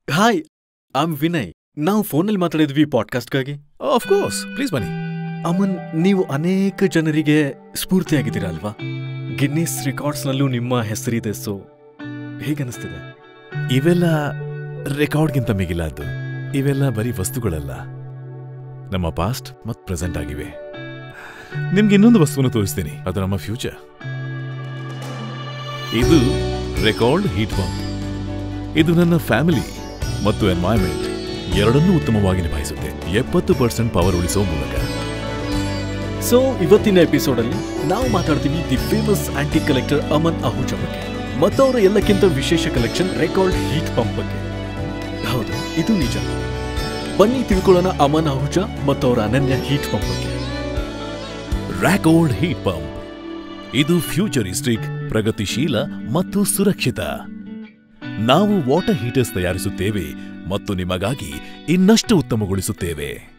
hi am Vinay ನಾವು ಫೋನಲ್ಲಿ ಮಾತಾಡಿದ್ವಿ ಪಾಡ್ಕಾಸ್ಟ್ಗಾಗಿ ಆಫ್ ಕೋರ್ಸ್ ಪ್ಲೀಸ್ ಬನ್ನಿ ಅಮನ್ ನೀವು ಅನೇಕ ಜನರಿಗೆ ಸ್ಫೂರ್ತಿಯಾಗಿದ್ದೀರಾ ಅಲ್ವಾ ಗಿನ್ನಿಸ್ ರೆಕಾರ್ಡ್ಸ್ನಲ್ಲೂ ನಿಮ್ಮ ಹೆಸರಿದೆ ಸೊ ಹೇಗನ್ನಿಸ್ತಿದೆ ಇವೆಲ್ಲ ರೆಕಾರ್ಡ್ಗಿಂತ ಮಿಗಿಲಾದ್ದು ಇವೆಲ್ಲ ಬರೀ ವಸ್ತುಗಳಲ್ಲ ನಮ್ಮ ಪಾಸ್ಟ್ ಮತ್ತು ಪ್ರೆಸೆಂಟ್ ಆಗಿವೆ ನಿಮ್ಗೆ ಇನ್ನೊಂದು ವಸ್ತುವನ್ನು ತೋರಿಸ್ತೀನಿ ಅದು ನಮ್ಮ ಫ್ಯೂಚರ್ ಇದು ರೆಕಾರ್ಡ್ ಹೀಟ್ ಪಂಪ್ ಇದು ನನ್ನ ಫ್ಯಾಮಿಲಿ ಮತ್ತು ಎನ್ವೈರ್ಮೆಂಟ್ ಎರಡನ್ನೂ ಉತ್ತಮವಾಗಿ ನಿಭಾಯಿಸುತ್ತೆ ಎಪ್ಪತ್ತು ಪರ್ಸೆಂಟ್ ಪವರ್ ಉಳಿಸೋ ಮೂಲಕ ಸೊ ಇವತ್ತಿನ ಎಪಿಸೋಡಲ್ಲಿ ನಾವು ಮಾತಾಡ್ತೀವಿ the famous anti collector Aman Ahuja ಬಗ್ಗೆ ಮತ್ತವರ ಎಲ್ಲಕ್ಕಿಂತ ವಿಶೇಷ ಕಲೆಕ್ಷನ್ ರೆಕಾರ್ಡ್ ಹೀಟ್ ಪಂಪ್ ಬಗ್ಗೆ ಹೌದು ಇದು ನಿಜ ಬನ್ನಿ ತಿಳ್ಕೊಳ್ಳೋಣ ಅಮನ್ ಅಹುಜಾ ಮತ್ತವರ ಅನನ್ಯ ಹೀಟ್ ಪಂಪ್ ಬಗ್ಗೆ ರ್ಯಾಕೋಲ್ಡ್ ಹೀಟ್ ಪಂಪ್ ಇದು ಫ್ಯೂಚರಿಸ್ಟಿಕ್ ಪ್ರಗತಿಶೀಲ ಮತ್ತು ಸುರಕ್ಷಿತ ನಾವು ವಾಟರ್ ಹೀಟರ್ಸ್ ತಯಾರಿಸುತ್ತೇವೆ ಮತ್ತು ನಿಮಗಾಗಿ ಇನ್ನಷ್ಟು ಉತ್ತಮಗೊಳಿಸುತ್ತೇವೆ